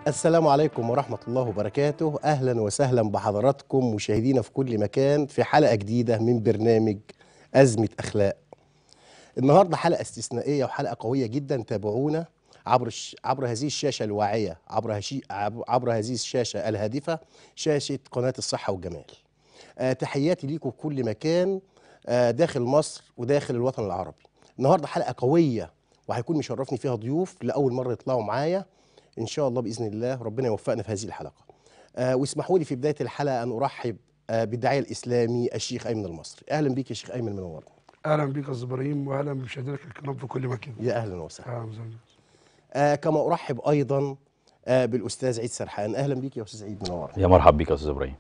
السلام عليكم ورحمة الله وبركاته أهلا وسهلا بحضراتكم مشاهدينا في كل مكان في حلقة جديدة من برنامج أزمة أخلاق النهاردة حلقة استثنائية وحلقة قوية جدا تابعونا عبر الش... عبر هذه الشاشة الواعية عبر, هشي... عب- عبر هذه الشاشة الهادفة شاشة قناة الصحة والجمال آه تحياتي ليكم في كل مكان آه داخل مصر وداخل الوطن العربي النهاردة حلقة قوية وهيكون مشرفني فيها ضيوف لأول مرة يطلعوا معايا ان شاء الله باذن الله ربنا يوفقنا في هذه الحلقه آه واسمحوا لي في بدايه الحلقه ان ارحب آه بالداعيه الاسلامي الشيخ ايمن المصري اهلا بك يا شيخ ايمن منورنا اهلا بك يا أستاذ ابراهيم واهلا بمشاهدينك الكرام في كل مكان يا اهلا وسهلا اهلا وسهلا آه كما ارحب ايضا آه بالاستاذ عيد سرحان اهلا بك يا استاذ عيد منورنا يا مرحب بك يا استاذ ابراهيم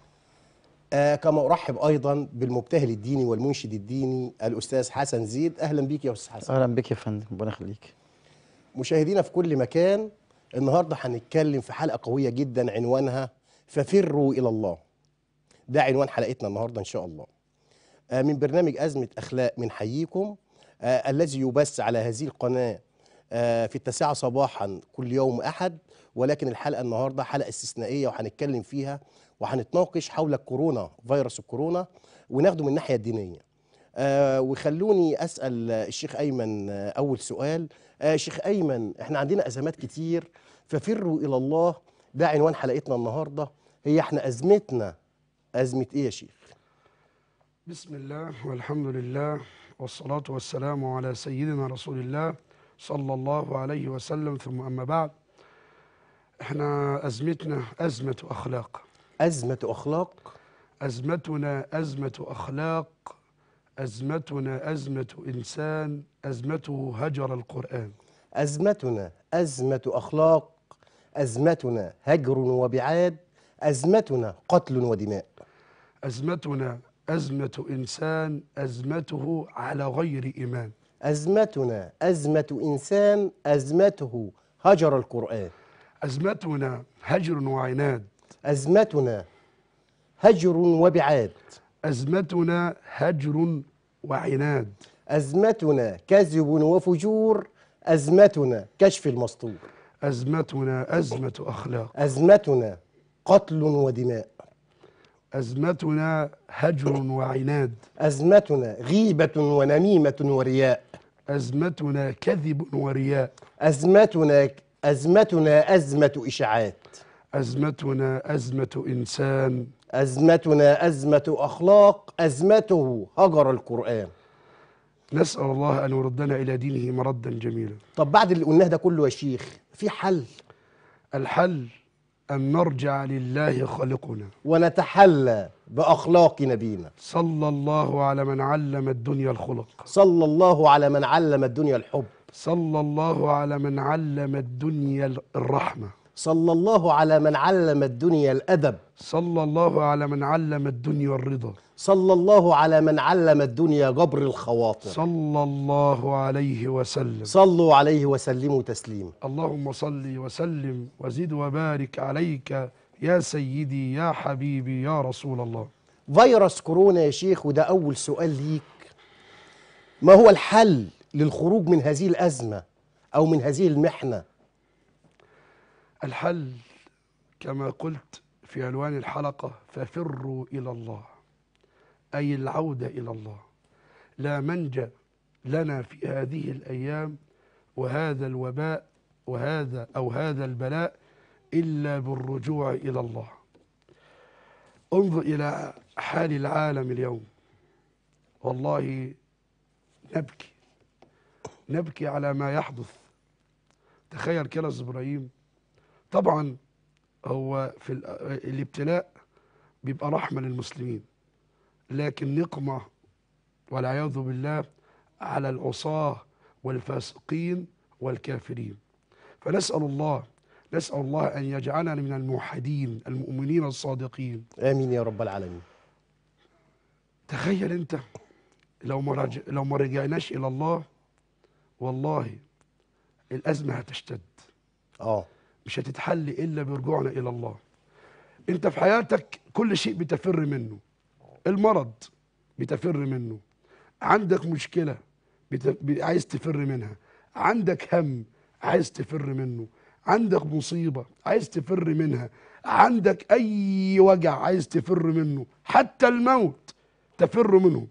آه كما ارحب ايضا بالمبتهل الديني والمنشد الديني الاستاذ حسن زيد اهلا بك يا استاذ حسن اهلا بك يا فندم ربنا يخليك مشاهدينا في كل مكان النهارده هنتكلم في حلقه قويه جدا عنوانها ففروا الى الله ده عنوان حلقتنا النهارده ان شاء الله آه، من برنامج ازمه اخلاق من حييكم آه، الذي يبث على هذه القناه آه، في التاسعه صباحا كل يوم احد ولكن الحلقه النهارده حلقه استثنائيه وهنتكلم فيها وهنتناقش حول الكورونا فيروس الكورونا وناخده من الناحيه الدينيه آه وخلوني اسال الشيخ ايمن آه اول سؤال آه شيخ ايمن احنا عندنا ازمات كتير ففروا الى الله ده عنوان حلقتنا النهارده هي احنا ازمتنا ازمه ايه يا شيخ بسم الله والحمد لله والصلاة والسلام على سيدنا رسول الله صلى الله عليه وسلم ثم أما بعد احنا أزمتنا أزمة أخلاق ازمه اخلاق أزمتنا أزمة أخلاق أزمتنا أزمة إنسان أزمته هجر القرآن ازمتنا ازمه اخلاق ازمتنا هجر وبعاد ازمتنا قتل ودماء أزمتنا أزمة إنسان أزمته على غير إيمان ازمتنا ازمه انسان ازمته هجر القران أزمتنا هجر وعناد ازمتنا هجر وبعاد أزمتنا هجر وعناد أزمتنا كذب وفجور أزمتنا كشف المسطور أزمتنا أزمة أخلاق أزمتنا قتل ودماء أزمتنا هجر وعناد أزمتنا غيبة ونميمة ورياء أزمتنا كذب ورياء أزمتنا أزمتنا أزمة إشاعات أزمتنا أزمة إنسان أزمتنا أزمة أخلاق أزمته هجر القرآن نسأل الله أن يردنا إلى دينه مردا جميلا طب بعد اللي قلناه ده كله يا شيخ في حل الحل أن نرجع لله خالقنا ونتحلى بأخلاق نبينا صلى الله على من علم الدنيا الخلق صلى الله على من علم الدنيا الحب صلى الله على من علم الدنيا الرحمة صلى الله على من علم الدنيا الأدب صلى الله على من علم الدنيا الرضا صلى الله على من علم الدنيا جبر الخواطر صلى الله عليه وسلم صلوا عليه وسلموا تسليما اللهم صل وسلم وزد وبارك عليك يا سيدي يا حبيبي يا رسول الله فيروس كورونا يا شيخ وده أول سؤال ليك ما هو الحل للخروج من هذه الأزمة أو من هذه المحنة الحل كما قلت في عنوان الحلقة ففروا إلى الله أي العودة إلى الله لا منجى لنا في هذه الأيام وهذا الوباء وهذا أو هذا البلاء إلا بالرجوع إلى الله انظر إلى حال العالم اليوم والله نبكي نبكي على ما يحدث تخيل كده يا أستاذ إبراهيم طبعا هو في ال- الابتلاء بيبقى رحمة للمسلمين لكن نقمة والعياذ بالله على العصاة والفاسقين والكافرين فنسأل الله نسأل الله أن يجعلنا من الموحدين المؤمنين الصادقين آمين يا رب العالمين تخيل أنت لو ما رج... لو ما رجعناش إلى الله والله الأزمة هتشتد آه مش هتتحل الا برجوعنا الى الله انت في حياتك كل شيء بتفر منه المرض بتفر منه عندك مشكله بت... ب- عايز تفر منها عندك هم عايز تفر منه عندك مصيبة عايز تفر منها عندك أي وجع عايز تفر منه حتى الموت تفر منه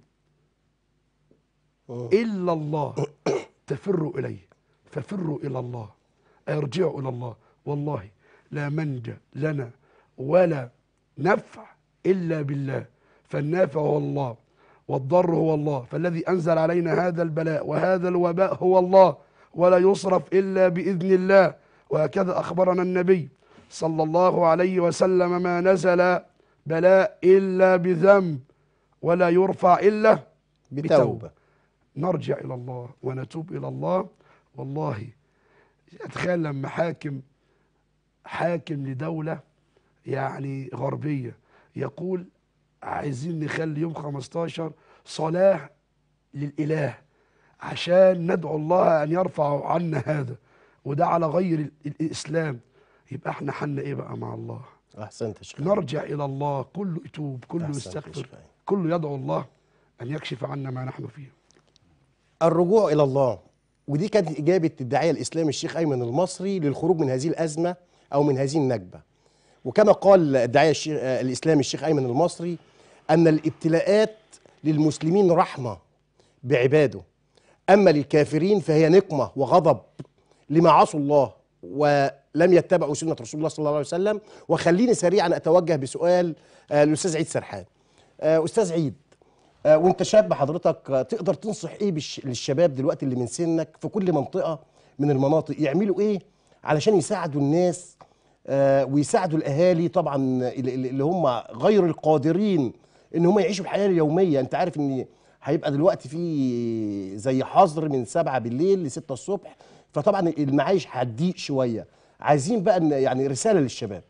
إلا الله تفروا إليه ففروا إلى الله ارجعوا إلى الله والله لا منجى لنا ولا نفع إلا بالله فالنافع هو الله والضر هو الله فالذي أنزل علينا هذا البلاء وهذا الوباء هو الله ولا يصرف إلا بإذن الله وهكذا أخبرنا النبي صلى الله عليه وسلم ما نزل بلاء إلا بذنب ولا يرفع إلا بتوبه نرجع إلى الله ونتوب إلى الله والله أتخيل لما حاكم حاكم لدولة يعني غربية يقول عايزين نخلي يوم 15 صلاة للإله عشان ندعو الله أن يرفع عنا هذا وده على غير ال- الإسلام يبقى احنا حنا ايه بقى مع الله احسنت يا شيخ نرجع إلى الله كله يتوب كله أحسنت يا يستغفر شيخ. كله يدعو الله أن يكشف عنا ما نحن فيه الرجوع الى الله ودي كانت اجابه الداعيه الاسلامي الشيخ ايمن المصري للخروج من هذه الازمه او من هذه النكبه وكما قال الداعيه الشيخ آه، الاسلامي الشيخ ايمن المصري ان الابتلاءات للمسلمين رحمه بعباده اما للكافرين فهي نقمه وغضب لما عصوا الله ولم يتبعوا سنه رسول الله صلى الله عليه وسلم وخليني سريعا اتوجه بسؤال آه، للاستاذ عيد سرحان آه، استاذ عيد آه، وانت شاب حضرتك آه، تقدر تنصح ايه بالش... للشباب دلوقتي اللي من سنك في كل منطقه من المناطق يعملوا ايه علشان يساعدوا الناس آه، ويساعدوا الاهالي طبعا اللي اللي هم غير القادرين ان هم يعيشوا الحياه اليوميه انت عارف ان هيبقى دلوقتي في زي حظر من 7 بالليل ل 6 الصبح فطبعا المعايش هتضيق شويه عايزين بقى إن- يعني رساله للشباب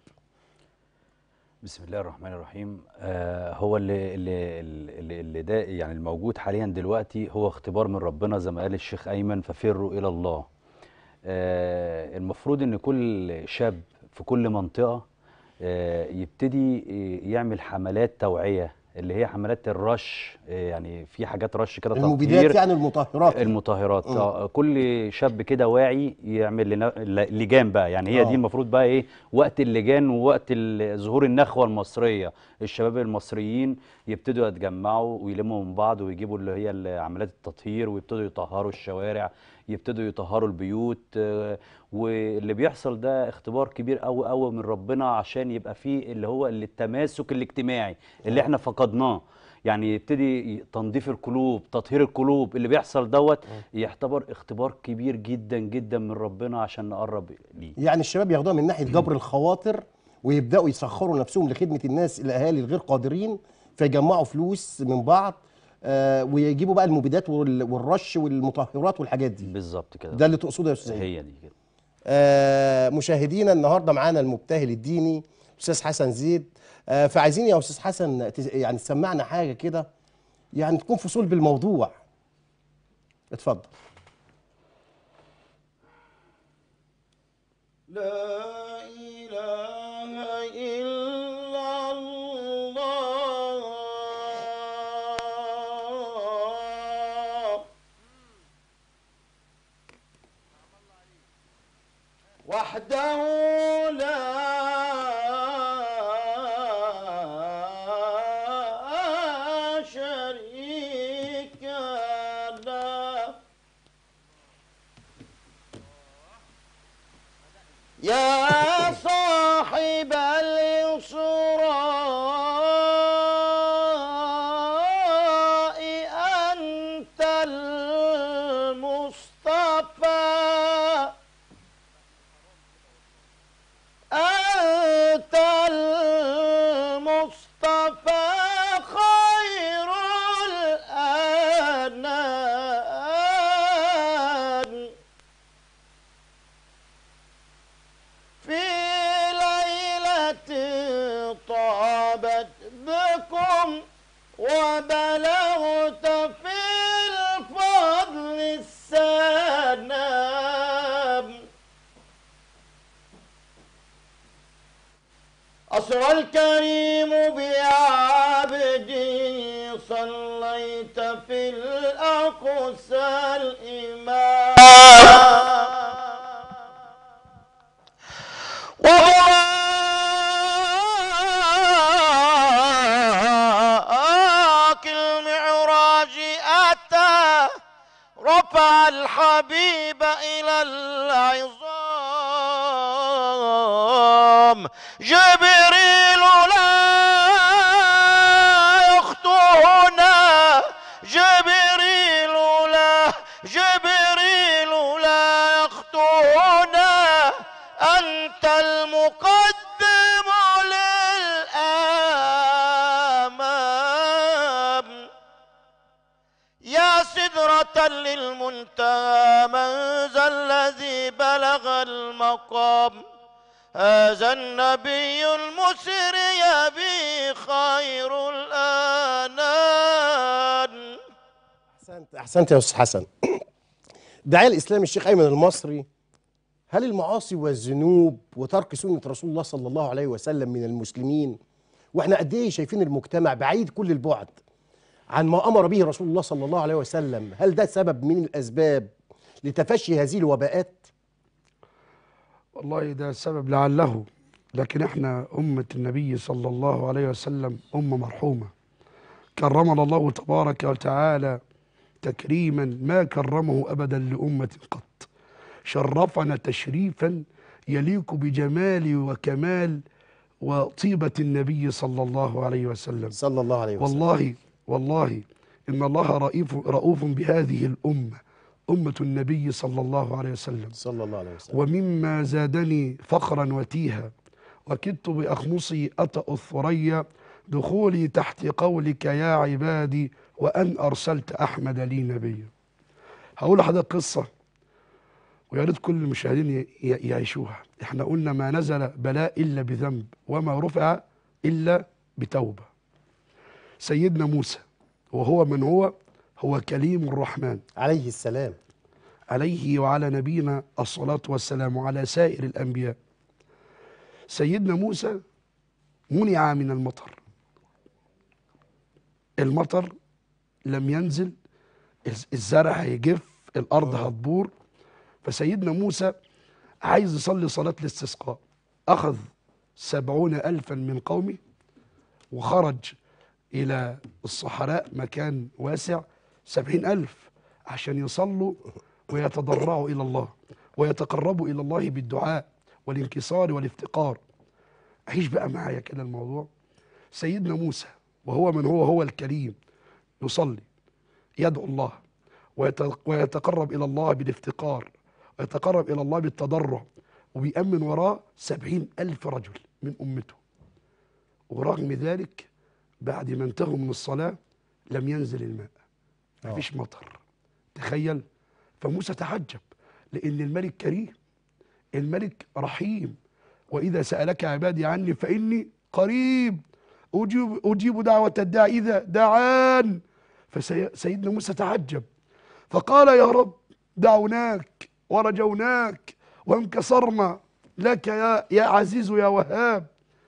بسم الله الرحمن الرحيم آه هو اللي اللي اللي, اللي ده يعني الموجود حاليا دلوقتي هو اختبار من ربنا زي ما قال الشيخ ايمن ففروا الى الله آه المفروض ان كل شاب في كل منطقه آه يبتدي يعمل حملات توعيه اللي هي حملات الرش آه يعني في حاجات رش كده المبيدات تطهير يعني المطهرات المطهرات مم. آه، كل شاب كده واعي يعمل لنا ل- لجان بقى يعني هي آه. دي المفروض بقى ايه وقت اللجان ووقت ال- ظهور النخوه المصريه الشباب المصريين يبتدوا يتجمعوا ويلموا من بعض ويجيبوا اللي هي ال- عمليات التطهير ويبتدوا يطهروا الشوارع يبتدوا يطهروا البيوت آه، واللي بيحصل ده اختبار كبير قوي قوي من ربنا عشان يبقى فيه اللي هو اللي التماسك الاجتماعي اللي احنا فقدناه يعني يبتدي ي- تنظيف القلوب تطهير القلوب اللي بيحصل دوت يعتبر اختبار كبير جدا جدا من ربنا عشان نقرب ليه يعني الشباب ياخدوها من ناحيه جبر الخواطر ويبداوا يسخروا نفسهم لخدمه الناس الاهالي الغير قادرين فيجمعوا فلوس من بعض آه ويجيبوا بقى المبيدات وال- والرش والمطهرات والحاجات دي بالظبط كده ده اللي تقصده يا استاذ عيد هي دي كده آه مشاهدينا النهارده معانا المبتهل الديني استاذ حسن زيد آه فعايزين يا استاذ حسن تس- يعني تسمعنا حاجه كده يعني تكون في صلب الموضوع اتفضل لا إله إلا الله وحده لا شريك له يا صاحب الإسراء أنت المصطفى أنت المصطفى خير الأنام في ليلة طابت بكم وبلغت في الفضل السنام أسرى الكريم بعبدي صليت في الأقصى الإمام العظام جبريل لا يخطونا جبريل لا جبريل لا يخطونا أنت المقدم للآمام يا سدرة للمنتهى من ذا الذي بلغ المقام هذا النبي المسري به خير الآنان احسنت احسنت يا استاذ حسن داعية الاسلام الشيخ ايمن المصري هل المعاصي والذنوب وترك سنه رسول الله صلى الله عليه وسلم من المسلمين واحنا قد ايه شايفين المجتمع بعيد كل البعد عن ما امر به رسول الله صلى الله عليه وسلم هل ده سبب من الاسباب لتفشي هذه الوباءات والله ده سبب لعله لكن احنا أمة النبي صلى الله عليه وسلم أمة مرحومة كرمنا الله تبارك وتعالى تكريما ما كرمه أبدا لأمة قط شرفنا تشريفا يليق بجمال وكمال وطيبة النبي صلى الله عليه وسلم صلى الله عليه وسلم والله والله إن الله رئيف رؤوف بهذه الأمة أمة النبي صلى الله عليه وسلم صلى الله عليه وسلم ومما زادني فخرا وتيها وكدت بأخمصي أطأ الثريا دخولي تحت قولك يا عبادي وأن أرسلت أحمد لي نبيا هقول لحضرتك قصة ويا ريت كل المشاهدين ي- ي- يعيشوها احنا قلنا ما نزل بلاء إلا بذنب وما رفع إلا بتوبة سيدنا موسى وهو من هو هو كليم الرحمن عليه السلام عليه وعلى نبينا الصلاة والسلام وعلى سائر الأنبياء سيدنا موسى منع من المطر المطر لم ينزل الز- الزرع هيجف الأرض هتبور فسيدنا موسى عايز يصلي صلاة الاستسقاء أخذ سبعون ألفا من قومه وخرج إلى الصحراء مكان واسع سبعين ألف عشان يصلوا ويتضرعوا إلى الله ويتقربوا إلى الله بالدعاء والانكسار والافتقار عيش بقى معايا كده الموضوع سيدنا موسى وهو من هو هو الكريم يصلي يدعو الله ويت- ويتقرب إلى الله بالافتقار ويتقرب إلى الله بالتضرع وبيأمن وراه سبعين ألف رجل من أمته ورغم ذلك بعد ما انتهوا من الصلاة لم ينزل الماء مفيش مطر تخيل فموسى تعجب لأن الملك كريم الملك رحيم وإذا سألك عبادي عني فإني قريب أجيب, أجيب دعوة الداعي إذا دعان فسيدنا موسى تعجب فقال يا رب دعوناك ورجوناك وانكسرنا لك يا, يا عزيز يا وهاب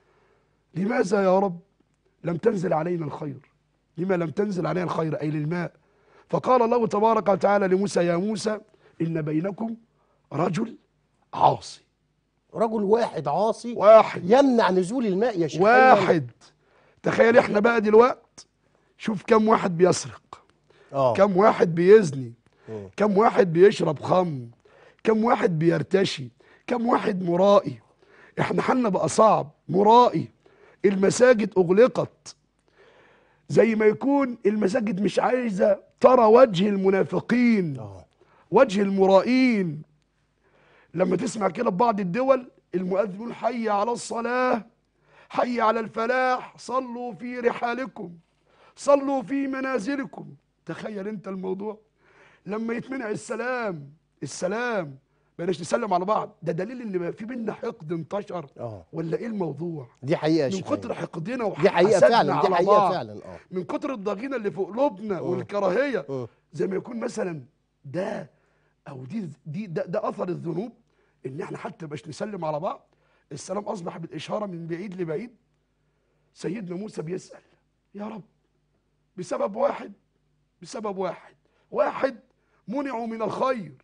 لماذا يا رب لم تنزل علينا الخير لما لم تنزل علينا الخير أي للماء فقال الله تبارك وتعالى لموسى يا موسى إن بينكم رجل عاصي رجل واحد عاصي واحد يمنع نزول الماء يا شيخ أيمن. واحد تخيل احنا بقى دلوقت شوف كم واحد بيسرق اه كم واحد بيزني مم. كم واحد بيشرب خمر كم واحد بيرتشي كم واحد مرائي احنا حالنا بقى صعب مرائي المساجد اغلقت زي ما يكون المساجد مش عايزه ترى وجه المنافقين اه وجه المرائين لما تسمع كده في بعض الدول المؤذن يقول حي على الصلاة حي على الفلاح صلوا في رحالكم صلوا في منازلكم تخيل انت الموضوع لما يتمنع السلام السلام بلاش نسلم على بعض ده دليل ان بقى في بينا حقد انتشر اه ولا ايه الموضوع دي حقيقه يا من شيخ كتر أيمن. حقدنا دي حقيقه وحسدنا فعلا دي على حقيقه بعض. فعلا اه من كتر الضغينه اللي في قلوبنا مم. والكراهيه مم. زي ما يكون مثلا ده او دي دي ده, ده اثر الذنوب ان احنا حتى مش نسلم على بعض السلام اصبح بالاشاره من بعيد لبعيد سيدنا موسى بيسال يا رب بسبب واحد بسبب واحد واحد منعوا من الخير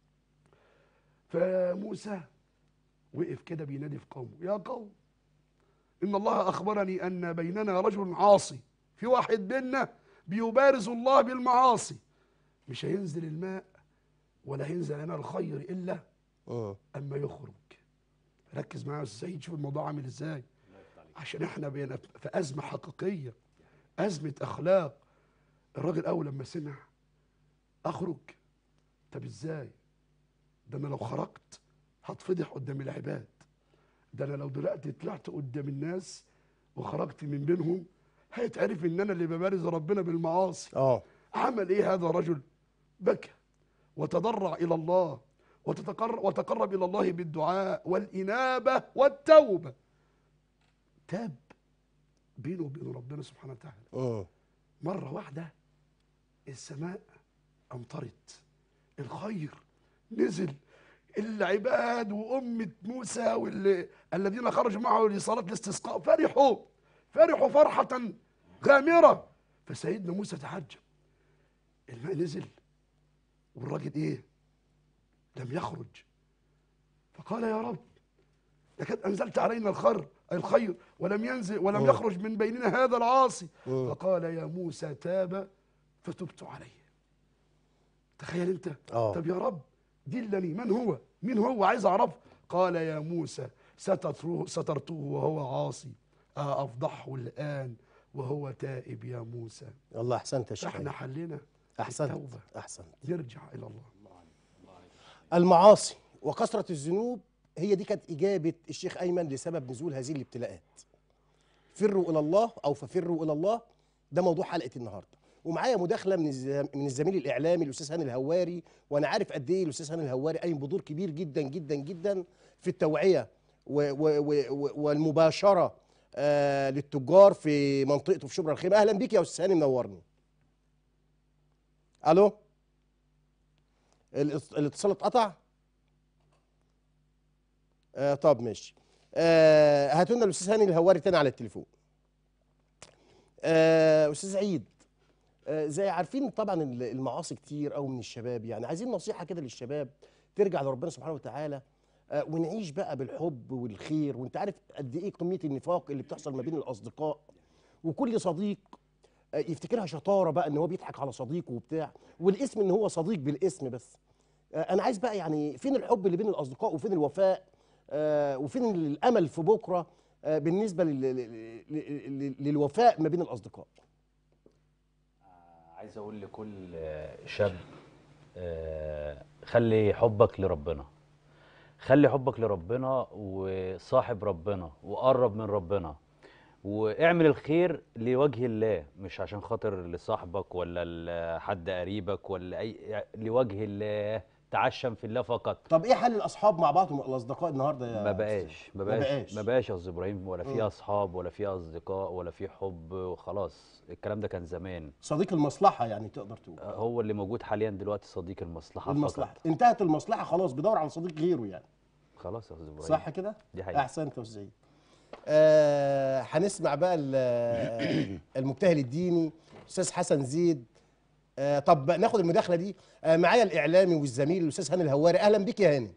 فموسى وقف كده بينادي في قومه يا قوم ان الله اخبرني ان بيننا رجل عاصي في واحد بينا بيبارز الله بالمعاصي مش هينزل الماء ولا هينزل لنا الخير الا مم. اما يخرج ركز معايا يا استاذ سعيد شوف الموضوع عامل ازاي عشان احنا بقينا في ازمه حقيقيه ازمه اخلاق الراجل اول لما سمع اخرج طب ازاي ده انا لو خرجت هتفضح قدام العباد ده انا لو دلوقتي طلعت قدام الناس وخرجت من بينهم هيتعرف ان انا اللي ببارز ربنا بالمعاصي اه عمل ايه هذا الرجل بكى وتضرع الى الله وتتقرب وتقرب الى الله بالدعاء والانابه والتوبه تاب بينه وبين ربنا سبحانه وتعالى مم. مره واحده السماء امطرت الخير نزل العباد وأمة موسى واللي الذين خرجوا معه لصلاة الاستسقاء فرحوا فرحوا فرحة غامرة فسيدنا موسى تعجب الماء نزل والراجل ايه لم يخرج فقال يا رب لقد انزلت علينا الخير الخير ولم ينزل ولم مم. يخرج من بيننا هذا العاصي مم. فقال يا موسى تاب فتبت عليه تخيل انت اه طب يا رب دلني من هو مين هو عايز اعرفه قال يا موسى سترته سترته وهو عاصي آه افضحه الان وهو تائب يا موسى والله احسنت يا شيخ احنا حلنا احسنت التوبة. احسنت نرجع الى الله المعاصي وكثرة الذنوب هي دي كانت إجابة الشيخ أيمن لسبب نزول هذه الابتلاءات فروا إلى الله أو ففروا إلى الله ده موضوع حلقة النهاردة ومعايا مداخلة من الز- من الزميل الإعلامي الأستاذ هاني الهواري وأنا عارف قد إيه الأستاذ هاني الهواري قايم بدور كبير جدا جدا جدا في التوعية و و و و والمباشرة آه للتجار في منطقته في شبرا الخيمة أهلا بيك يا أستاذ هاني منورني ألو الاتص- الاتصال اتقطع آه طب ماشي آه هاتوا لنا الاستاذ هاني الهواري تاني على التليفون آه استاذ عيد آه زي عارفين طبعا ال- المعاصي كتير قوي من الشباب يعني عايزين نصيحه كده للشباب ترجع لربنا سبحانه وتعالى آه ونعيش بقى بالحب والخير وانت عارف قد ايه كميه النفاق اللي بتحصل ما بين الاصدقاء وكل صديق آه، يفتكرها شطاره بقى ان هو بيضحك على صديقه وبتاع والاسم ان هو صديق بالاسم بس آه، انا عايز بقى يعني فين الحب اللي بين الاصدقاء وفين الوفاء آه، وفين الامل في بكره آه، بالنسبه لل- لل- لل- للوفاء ما بين الاصدقاء عايز اقول لكل آه، شاب آه، خلي حبك لربنا خلي حبك لربنا وصاحب ربنا وقرب من ربنا واعمل الخير لوجه الله مش عشان خاطر لصاحبك ولا لحد قريبك ولا اي لوجه الله تعشم في الله فقط طب ايه حل الاصحاب مع بعض والاصدقاء النهارده يا ما أستاذ؟ بقاش ما ما بقاش بقاش. ما بقاش يا استاذ ابراهيم ولا في مم. اصحاب ولا في اصدقاء ولا في حب وخلاص الكلام ده كان زمان صديق المصلحه يعني تقدر تقول هو اللي موجود حاليا دلوقتي صديق المصلحه المصلحه فقط انتهت المصلحه خلاص بدور على صديق غيره يعني خلاص يا استاذ ابراهيم صح كده دي حقيقة. احسنت يا استاذ عيد آه، هنسمع بقى ال- المجتهد الديني استاذ حسن زيد آه، طب ناخد المداخله دي آه، معايا الاعلامي والزميل الاستاذ هاني الهواري اهلا بك يا هاني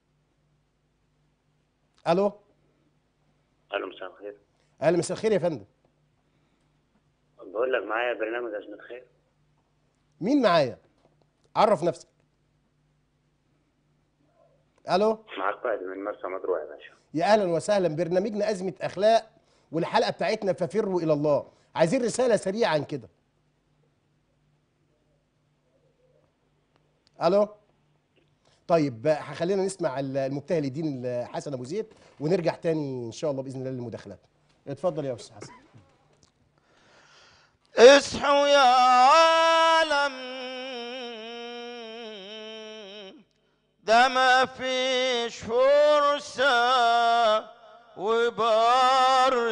الو الو مساء الخير اهلا مساء الخير يا فندم بقول لك معايا برنامج أزمة خير مين معايا عرف نفسك الو معاك قائد من مرسى مطروح يا باشا يا اهلا وسهلا برنامجنا ازمه اخلاق والحلقه بتاعتنا ففروا الى الله عايزين رساله سريعا كده الو طيب بقى خلينا نسمع ال- المبتهل الدين ال- حسن ابو زيد ونرجع تاني ان شاء الله باذن الله للمداخلات اتفضل يا استاذ حسن اصحوا يا عالم ده ما فيش فرصة وبر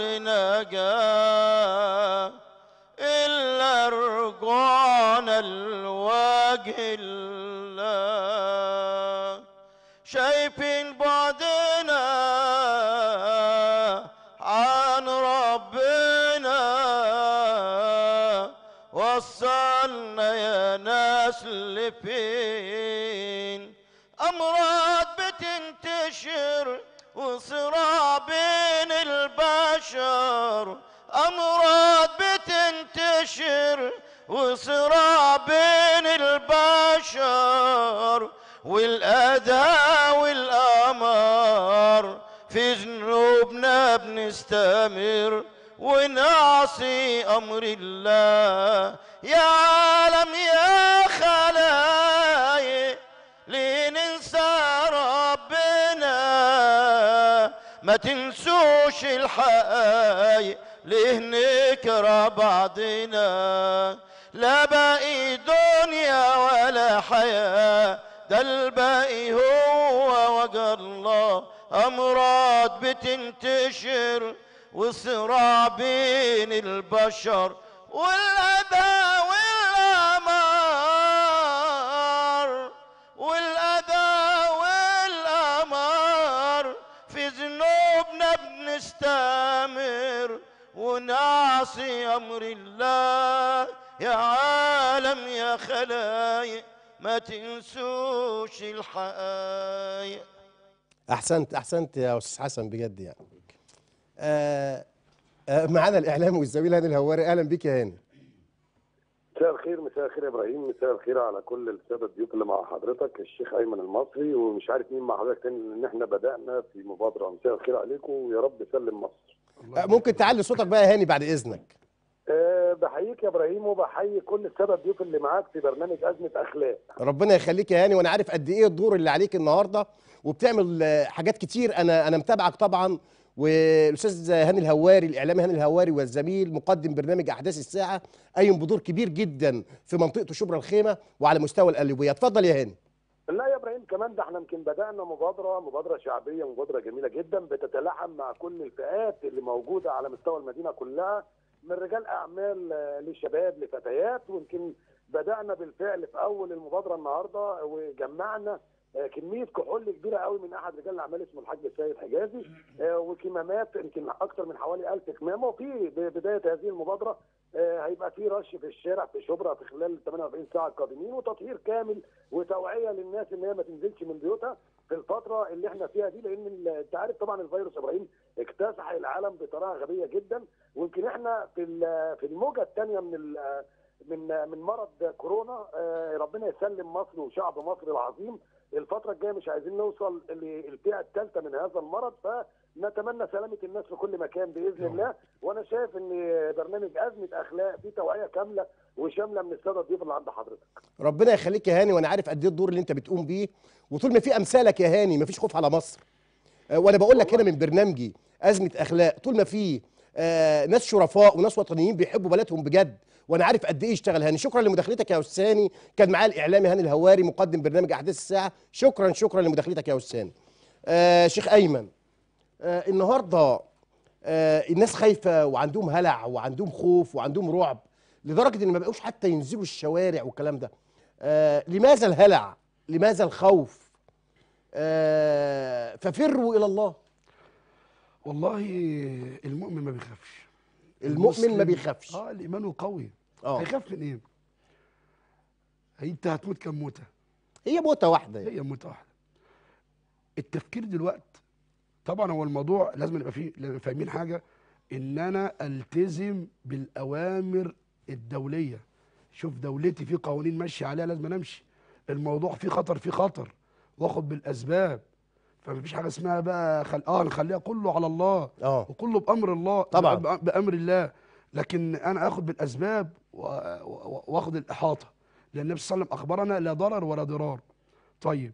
نجاة إلا رجوعنا لوجه الله شايفين بعدنا عن ربنا وصلنا يا ناس لفين أمراض بتنتشر وصراع بين البشر أمراض بتنتشر وصراع بين البشر والأذى والأمر في ذنوبنا بنستمر ونعصي أمر الله يا عالم يا خلايق ليه ننسى ربنا ما تنسوش الحقايق ليه نكره بعضنا لا باقي دنيا ولا حياة ده الباقي هو وجه الله أمراض بتنتشر وصراع بين البشر والأذى والأمار والأذى والأمار في ذنوبنا بنستمر ونعصي أمر الله يا عالم يا خلايق ما تنسوش الحقايق احسنت احسنت يا استاذ حسن بجد يعني آه آه معانا الاعلامي والزميل هاني الهواري اهلا بيك يا هاني مساء الخير مساء الخير يا ابراهيم مساء الخير على كل الساده الضيوف اللي مع حضرتك الشيخ ايمن المصري ومش عارف مين مع حضرتك تاني لان احنا بدانا في مبادره مساء الخير عليكم ويا رب سلم مصر. آه ممكن تعلي صوتك بقى يا هاني بعد اذنك أه بحييك يا ابراهيم وبحيي كل الساده الضيوف اللي معاك في برنامج ازمه اخلاق. ربنا يخليك يا هاني وانا عارف قد ايه الدور اللي عليك النهارده وبتعمل آه، حاجات كتير انا انا متابعك طبعا والاستاذ هاني الهواري الاعلامي هاني الهواري والزميل مقدم برنامج احداث الساعه قايم بدور كبير جدا في منطقه شبرا الخيمه وعلى مستوى القليوبيه اتفضل يا هاني لا يا ابراهيم كمان ده احنا يمكن بدانا مبادره مبادره شعبيه مبادره جميله جدا بتتلاحم مع كل الفئات اللي موجوده على مستوى المدينه كلها من رجال اعمال آه، لشباب لفتيات ويمكن بدانا بالفعل في اول المبادره النهارده وجمعنا آه، كميه كحول كبيره قوي من احد رجال الاعمال اسمه الحاج السيد حجازي آه، وكمامات يمكن اكثر من حوالي 1000 كمامه وفي بدايه هذه المبادره آه، هيبقى في رش في الشارع في شبرا في خلال ال 48 ساعه القادمين وتطهير كامل وتوعيه للناس ان هي ما تنزلش من بيوتها في الفتره اللي احنا فيها دي لان ال- انت عارف طبعا الفيروس ابراهيم اكتسح العالم بطريقه غبيه جدا ويمكن احنا في ال- في الموجه الثانيه من ال- من من مرض كورونا آه، ربنا يسلم مصر وشعب مصر العظيم الفتره الجايه مش عايزين نوصل للفئه الثالثه من هذا المرض فنتمنى سلامه الناس في كل مكان باذن الله وانا شايف ان برنامج ازمه اخلاق فيه توعيه كامله وشامله من الساده الضيوف اللي عند حضرتك ربنا يخليك يا هاني وانا عارف قد ايه الدور اللي انت بتقوم بيه وطول ما في امثالك يا هاني مفيش خوف على مصر آه، وانا بقول لك هنا من برنامجي ازمه اخلاق طول ما في آه، ناس شرفاء وناس وطنيين بيحبوا بلدهم بجد وانا عارف قد ايه يشتغل هاني شكرا لمداخلتك يا استاذ هاني كان معايا الاعلامي هاني الهواري مقدم برنامج احداث الساعه شكرا شكرا لمداخلتك يا استاذ هاني آه شيخ ايمن آه النهارده آه الناس خايفه وعندهم هلع وعندهم خوف وعندهم رعب لدرجه ان ما بقوش حتى ينزلوا الشوارع والكلام ده آه لماذا الهلع لماذا الخوف آه ففروا الى الله والله المؤمن ما بيخافش المؤمن ما المسلم- بيخافش اه الايمان قوي اه هيخاف من ايه؟ هي انت هتموت كم موته؟ هي موته واحده يعني. هي موته واحده التفكير دلوقتي طبعا هو الموضوع لازم نبقى فيه لازم فاهمين حاجه ان انا التزم بالاوامر الدوليه شوف دولتي في قوانين ماشيه عليها لازم أنا امشي الموضوع فيه خطر فيه خطر واخد بالاسباب فمفيش حاجه اسمها بقى خل... اه نخليها كله على الله اه وكله بامر الله طبعاً. بأ- بامر الله لكن انا اخد بالاسباب و- و- واخد الاحاطه لان النبي صلى الله عليه وسلم اخبرنا لا ضرر ولا ضرار طيب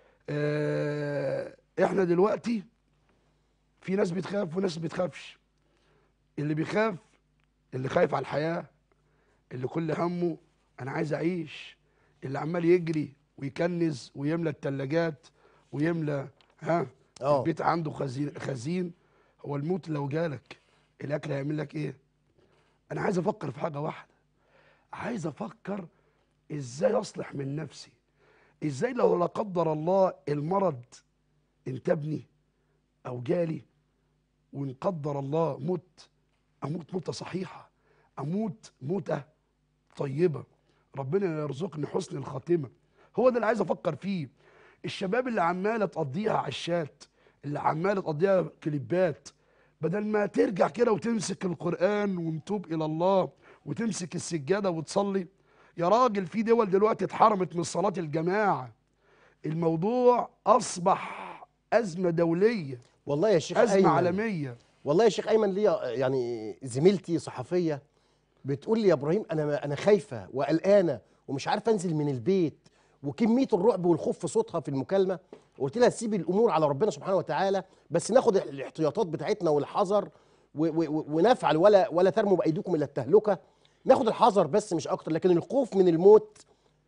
آه احنا دلوقتي في ناس بتخاف وناس بتخافش اللي بيخاف اللي خايف على الحياه اللي كل همه انا عايز اعيش اللي عمال يجري ويكنز ويملى الثلاجات ويملى ها اه البيت عنده خزين خزين هو الموت لو جالك الاكل هيعمل لك ايه انا عايز افكر في حاجه واحده عايز افكر ازاي اصلح من نفسي ازاي لو لا قدر الله المرض انتبني او جالي وان قدر الله مت اموت موته صحيحه اموت موته طيبه ربنا يرزقني حسن الخاتمه هو ده اللي عايز افكر فيه الشباب اللي عماله تقضيها عشات اللي عماله تقضيها كليبات بدل ما ترجع كده وتمسك القران ونتوب الى الله وتمسك السجاده وتصلي يا راجل في دول دلوقتي اتحرمت من صلاه الجماعه الموضوع اصبح ازمه دوليه والله يا شيخ ازمه أيمن عالميه والله يا شيخ ايمن ليا يعني زميلتي صحفيه بتقول لي يا ابراهيم انا انا خايفه وقلقانه ومش عارفه انزل من البيت وكميه الرعب والخوف في صوتها في المكالمه قلت لها سيبي الامور على ربنا سبحانه وتعالى بس ناخد الاحتياطات بتاعتنا والحذر و- و- و- ونفعل ولا ولا ترموا بايديكم الى التهلكه ناخد الحذر بس مش اكتر لكن الخوف من الموت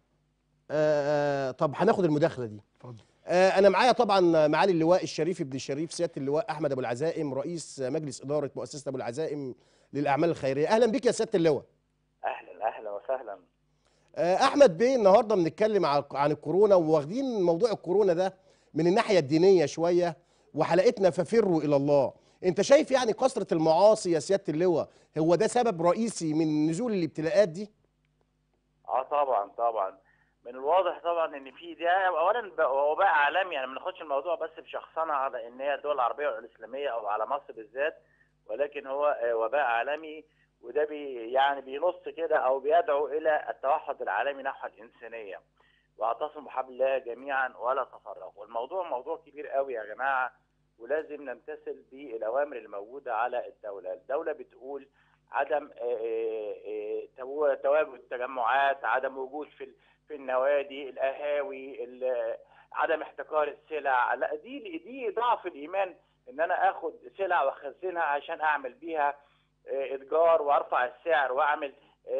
آه طب هناخد المداخله دي اتفضل آه، انا معايا طبعا معالي اللواء الشريف ابن الشريف سياده اللواء احمد ابو العزائم رئيس مجلس اداره مؤسسه ابو العزائم للاعمال الخيريه اهلا بك يا سياده اللواء اهلا اهلا وسهلا آه، احمد بيه النهارده بنتكلم عن عن الكورونا وواخدين موضوع الكورونا ده من الناحيه الدينيه شويه وحلقتنا ففروا الى الله انت شايف يعني كثره المعاصي يا سياده اللواء هو ده سبب رئيسي من نزول الابتلاءات دي اه طبعا طبعا من الواضح طبعا ان في ده اولا ب- وباء عالمي يعني ما ناخدش الموضوع بس بشخصنه على ان هي الدول العربيه والاسلاميه او على مصر بالذات ولكن هو آه، وباء عالمي وده بي يعني بينص كده او بيدعو الى التوحد العالمي نحو الانسانيه واعتصموا بحبل الله جميعا ولا تفرقوا والموضوع موضوع كبير قوي يا جماعه ولازم نمتثل بالاوامر الموجوده على الدوله الدوله بتقول عدم آه، آه، آه، تو- تواجد التجمعات عدم وجود في ال- في النوادي القهاوي ال- عدم احتكار السلع لا دي دي ضعف الايمان ان انا اخد سلع واخزنها عشان اعمل بيها آه، اتجار وارفع السعر واعمل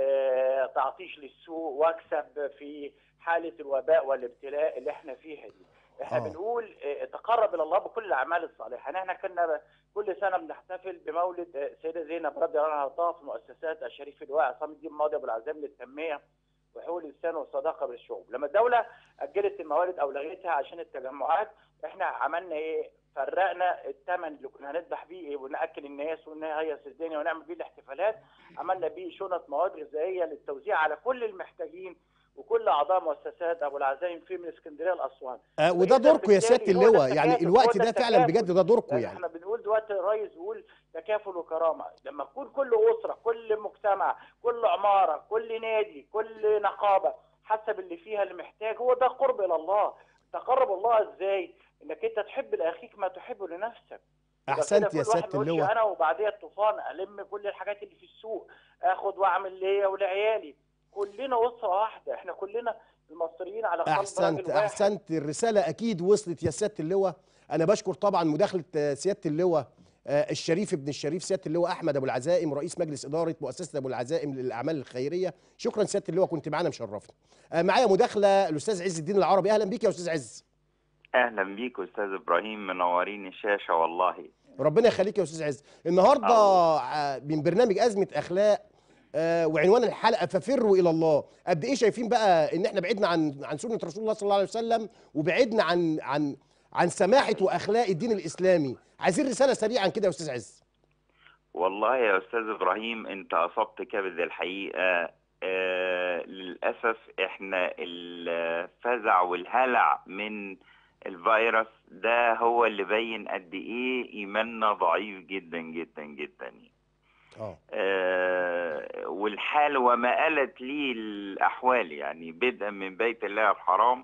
آه، تعطيش للسوق واكسب في حاله الوباء والابتلاء اللي احنا فيها دي احنا آه. بنقول آه، تقرب الى الله بكل الاعمال الصالحه يعني احنا كنا كل سنه بنحتفل بمولد آه، السيده زينب رضي الله عنها وارضاها في مؤسسات الشريف اللواء عصام الدين ماضي ابو العزام للتنميه وحقوق الانسان والصداقه بالشعوب لما الدوله اجلت الموالد او لغيتها عشان التجمعات احنا عملنا ايه فرقنا الثمن اللي كنا هنذبح بيه إيه وناكل الناس ونهيص الدنيا ونعمل بيه الاحتفالات عملنا بيه شنط مواد غذائيه للتوزيع على كل المحتاجين وكل اعضاء مؤسسات ابو العزايم في من اسكندريه لاسوان آه، وده وإذا دوركم يا سياده بالتالي هو ده اللواء يعني التكاتف، الوقت هو ده ده فعلا التكافل. بجد ده دوركم لان يعني احنا بنقول دلوقتي الرئيس بيقول تكافل وكرامه لما تكون كل اسره كل مجتمع كل عماره كل نادي كل نقابه حسب اللي فيها اللي محتاج هو ده قرب الى الله تقرب الله ازاي انك انت تحب لاخيك ما تحبه لنفسك يبقى احسنت كده يا كل واحد سياده ما يقولش اللواء انا وبعديها الطوفان الم كل الحاجات اللي في السوق اخد واعمل ليا ولعيالي كلنا اسره واحده احنا كلنا المصريين على قلب راجل احسنت واحد احسنت الرساله اكيد وصلت يا سياده اللواء انا بشكر طبعا مداخله آه، سياده اللواء آه، الشريف ابن الشريف سياده اللواء احمد ابو العزائم رئيس مجلس اداره مؤسسه ابو العزائم للاعمال الخيريه شكرا سياده اللواء كنت معانا مشرفنا آه، معايا مداخله الاستاذ عز الدين العربي اهلا بيك يا استاذ عز اهلا بيك استاذ ابراهيم منورين الشاشه والله ربنا يخليك يا استاذ عز النهارده آه، من برنامج ازمه اخلاق آه، وعنوان الحلقه ففروا الى الله قد ايه شايفين بقى ان احنا بعدنا عن عن سنه رسول الله صلى الله عليه وسلم وبعدنا عن عن عن سماحه واخلاق الدين الاسلامي عايزين رساله سريعا كده يا استاذ عز والله يا استاذ ابراهيم انت اصبت كبد الحقيقه آه للاسف احنا الفزع والهلع من الفيروس ده هو اللي بين قد ايه ايماننا ضعيف جدا جدا جدا اه آه، والحال وما آلت لي الأحوال يعني بدءا من بيت الله الحرام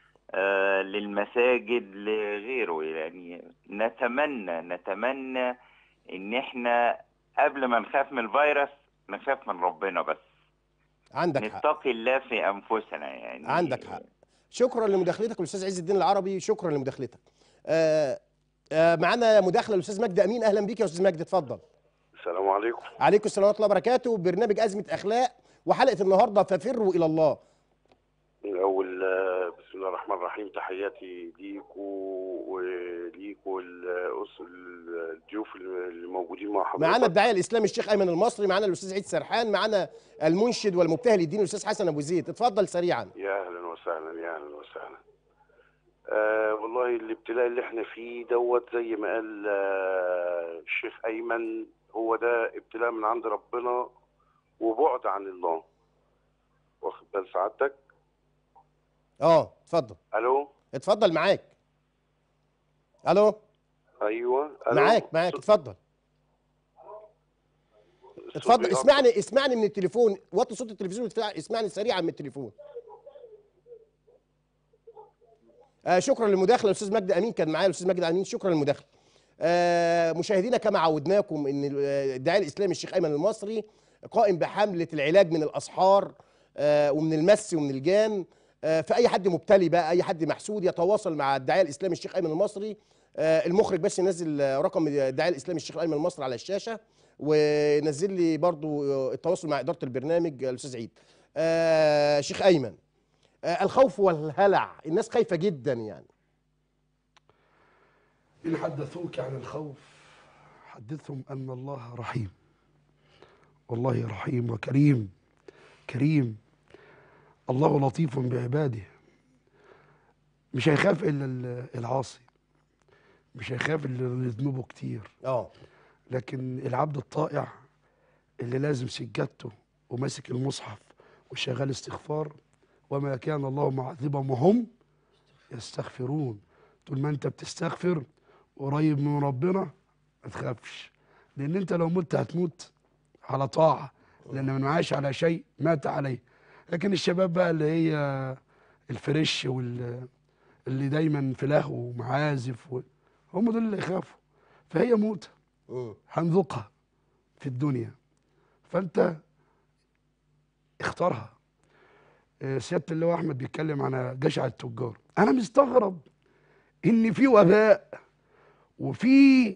آه، للمساجد لغيره يعني نتمنى نتمنى إن إحنا قبل ما نخاف من الفيروس نخاف من ربنا بس عندك حق نتقي الله في أنفسنا يعني عندك حق شكرا لمداخلتك الاستاذ عز الدين العربي شكرا لمداخلتك آه آه معانا مداخله الاستاذ مجدي امين اهلا بيك يا استاذ مجدي اتفضل السلام عليكم عليكم السلام ورحمه الله وبركاته برنامج ازمه اخلاق وحلقه النهارده ففروا الى الله الاول آه، بسم الله الرحمن الرحيم تحياتي ليكوا وليكوا الأس- الضيوف اللي موجودين مع حضرتك معانا الداعيه الاسلامي الشيخ ايمن المصري معانا الاستاذ عيد سرحان معانا المنشد والمبتهل الديني الاستاذ حسن ابو زيد اتفضل سريعا يا اهلا وسهلا يا اهلا وسهلا آه والله الابتلاء اللي احنا فيه دوت زي ما قال آه الشيخ ايمن هو ده ابتلاء من عند ربنا وبعد عن الله واخد بال سعادتك اه اتفضل الو اتفضل معاك الو ايوه ألو؟ معاك معاك اتفضل صوتي اتفضل أقطع. اسمعني اسمعني من التليفون وطي صوت التلفزيون وتفع- اسمعني سريعا من التليفون آه شكرا للمداخله الاستاذ مجدي امين كان معايا الاستاذ مجدي امين شكرا للمداخله آه مشاهدينا كما عودناكم ان الداعيه الاسلامي الشيخ ايمن المصري قائم بحمله العلاج من الاسحار آه ومن المس ومن الجان آه فاي حد مبتلي بقى اي حد محسود يتواصل مع الداعيه الاسلامي الشيخ ايمن المصري آه المخرج بس ينزل آه، رقم الداعيه الاسلامي الشيخ ايمن المصري على الشاشه ونزل لي برضو آه، التواصل مع اداره البرنامج آه، الاستاذ عيد آه شيخ ايمن آه الخوف والهلع الناس خايفه جدا يعني إن حدثوك عن الخوف حدثهم أن الله رحيم والله رحيم وكريم كريم الله لطيف بعباده مش هيخاف إلا ال- العاصي مش هيخاف إلا اللي ذنوبه كتير اه لكن العبد الطائع اللي لازم سجادته وماسك المصحف وشغال استغفار وما كان الله معذبهم وهم يستغفرون طول ما انت بتستغفر قريب من ربنا ما تخافش لان انت لو مت هتموت على طاعه لان من معاش على شيء مات عليه لكن الشباب بقى اللي هي الفريش وال اللي دايما في لهو ومعازف و... هم دول اللي يخافوا فهي موته مم. هنذوقها في الدنيا فانت اختارها آه، سياده اللواء احمد بيتكلم عن جشع التجار انا مستغرب ان في وباء وفي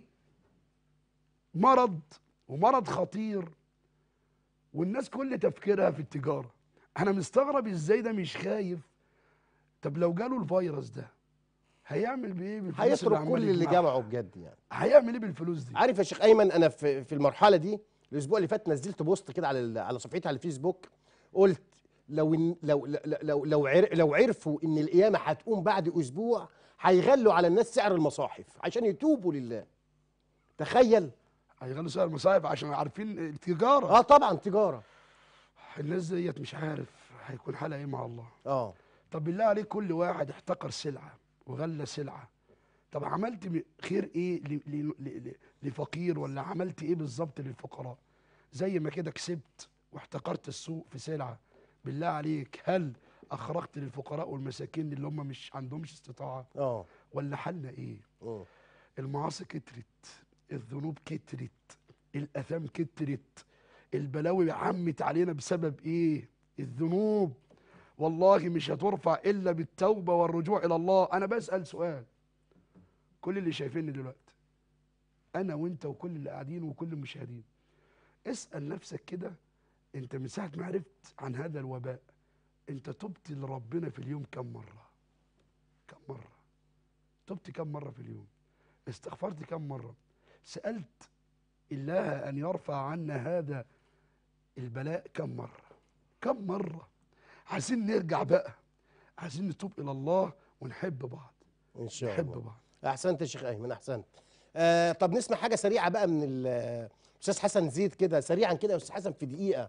مرض ومرض خطير والناس كل تفكيرها في التجاره انا مستغرب ازاي ده مش خايف طب لو جاله الفيروس ده هيعمل بايه بالفلوس اللي هيترك عمال كل اللي يجمعها؟ جمعه بجد يعني هيعمل ايه بالفلوس دي عارف يا شيخ ايمن انا في في المرحله دي الاسبوع اللي فات نزلت بوست كده على ال- على صفحتي على الفيسبوك قلت لو إن لو لو لو لو, عر لو عرفوا ان القيامه هتقوم بعد اسبوع هيغلوا على الناس سعر المصاحف عشان يتوبوا لله تخيل هيغلوا سعر المصايب عشان عارفين التجاره اه طبعا تجاره الناس ديت مش عارف هيكون حالها ايه مع الله اه طب بالله عليك كل واحد احتقر سلعه وغلى سلعه طب عملت م- خير ايه ل- ل- ل- ل- لفقير ولا عملت ايه بالظبط للفقراء زي ما كده كسبت واحتقرت السوق في سلعه بالله عليك هل اخرجت للفقراء والمساكين اللي هم مش عندهمش استطاعه اه ولا حالنا ايه مم. المعاصي كترت الذنوب كترت الاثام كترت البلاوي عمت علينا بسبب ايه الذنوب والله مش هترفع الا بالتوبه والرجوع الى الله انا بسال سؤال كل اللي شايفيني دلوقتي انا وانت وكل اللي قاعدين وكل المشاهدين اسال نفسك كده انت من ساعه ما عرفت عن هذا الوباء انت تبت لربنا في اليوم كم مره كم مره تبت كم مره في اليوم استغفرت كم مرة سألت الله أن يرفع عنا هذا البلاء كم مرة كم مرة عايزين نرجع بقى عايزين نتوب إلى الله ونحب بعض ان شاء نحب الله بعض احسنت يا شيخ ايمن احسنت آه طب نسمع حاجه سريعه بقى من ال- الاستاذ حسن زيد كده سريعا كده يا استاذ حسن في دقيقه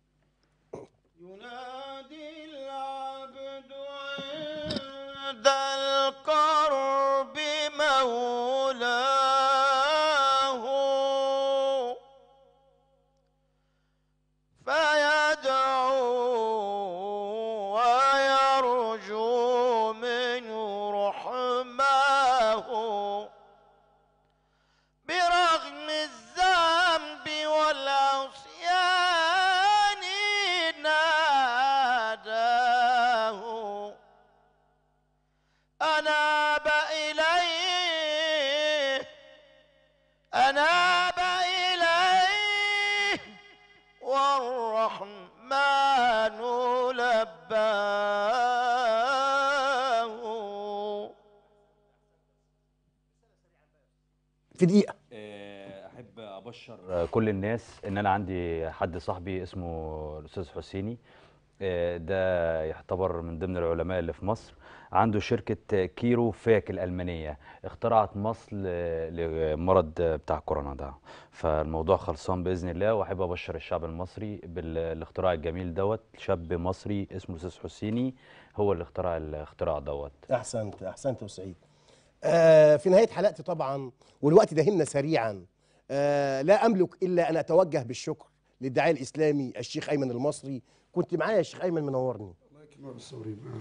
ينادي العبد عند القرب مولاه فيدعو ويرجو منه رحمه برغم الذنب والعصيان ناداه أناب إليه أناب إليه والرحمن لباه في دقيقه آه، احب ابشر كل الناس ان انا عندي حد صاحبي اسمه الاستاذ حسيني آه، ده يعتبر من ضمن العلماء اللي في مصر عنده شركة كيرو فاك الألمانية اخترعت مصل آه، لمرض آه، بتاع كورونا ده فالموضوع خلصان بإذن الله وأحب أبشر الشعب المصري بالاختراع الجميل دوت شاب مصري اسمه الأستاذ حسيني هو اللي اخترع الاختراع دوت احسنت احسنت يا سعيد آه في نهايه حلقتي طبعا والوقت دهمنا سريعا آه لا املك الا ان اتوجه بالشكر للداعيه الاسلامي الشيخ ايمن المصري كنت معايا يا شيخ ايمن منورني الله يكرمك بالصبرين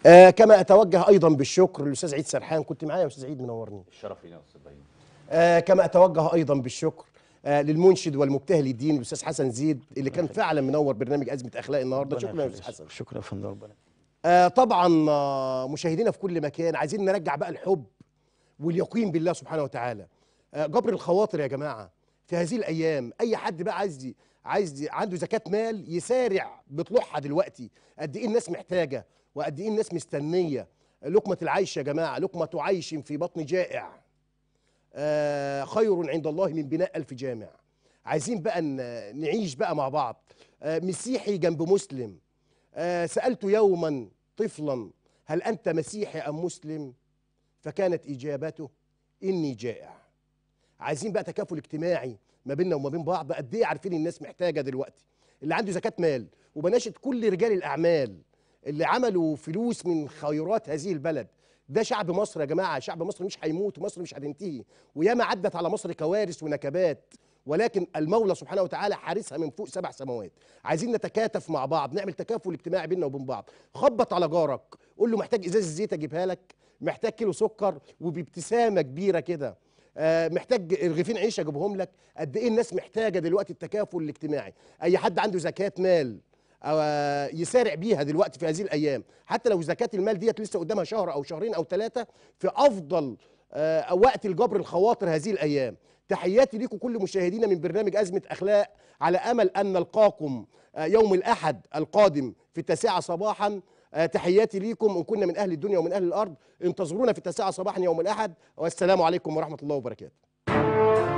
آه كما اتوجه ايضا بالشكر للاستاذ عيد سرحان كنت معايا يا استاذ عيد منورني الشرف لينا يا استاذ ابراهيم آه كما اتوجه ايضا بالشكر آه للمنشد والمبتهل الدين الاستاذ حسن زيد اللي كان فعلا منور برنامج ازمه اخلاق النهارده شكرا يا استاذ حسن شكرا يا فندم ربنا آه طبعا آه مشاهدينا في كل مكان عايزين نرجع بقى الحب واليقين بالله سبحانه وتعالى آه جبر الخواطر يا جماعه في هذه الايام اي حد بقى عايز ي- عايز ي- عنده زكاه مال يسارع بطلوعها دلوقتي قد ايه الناس محتاجه وقد ايه الناس مستنيه لقمه العيش يا جماعه لقمه عيش في بطن جائع آه خير عند الله من بناء ألف جامع عايزين بقى ن- نعيش بقى مع بعض آه مسيحي جنب مسلم آه سألت يوما طفلا هل أنت مسيحي أم مسلم فكانت إجابته إني جائع عايزين بقى تكافل اجتماعي ما بيننا وما بين بعض قد ايه عارفين الناس محتاجه دلوقتي اللي عنده زكاه مال وبناشد كل رجال الاعمال اللي عملوا فلوس من خيرات هذه البلد ده شعب مصر يا جماعه شعب مصر مش هيموت ومصر مش هتنتهي وياما عدت على مصر كوارث ونكبات ولكن المولى سبحانه وتعالى حارسها من فوق سبع سماوات عايزين نتكاتف مع بعض نعمل تكافل اجتماعي بيننا وبين بعض خبط على جارك قول له محتاج ازازه زيت اجيبها لك محتاج كيلو سكر وبابتسامه كبيره كده آه، محتاج رغيفين عيش اجيبهم لك قد ايه الناس محتاجه دلوقتي التكافل الاجتماعي اي حد عنده زكاه مال أو آه، يسارع بيها دلوقتي في هذه الايام حتى لو زكاه المال ديت لسه قدامها شهر او شهرين او ثلاثه في افضل آه، وقت الجبر الخواطر هذه الايام تحياتي ليكم كل مشاهدينا من برنامج ازمه اخلاق على امل ان نلقاكم آه، يوم الاحد القادم في التاسعه صباحا آه، تحياتي ليكم ان كنا من اهل الدنيا ومن اهل الارض انتظرونا في التاسعه صباحا يوم الاحد والسلام عليكم ورحمه الله وبركاته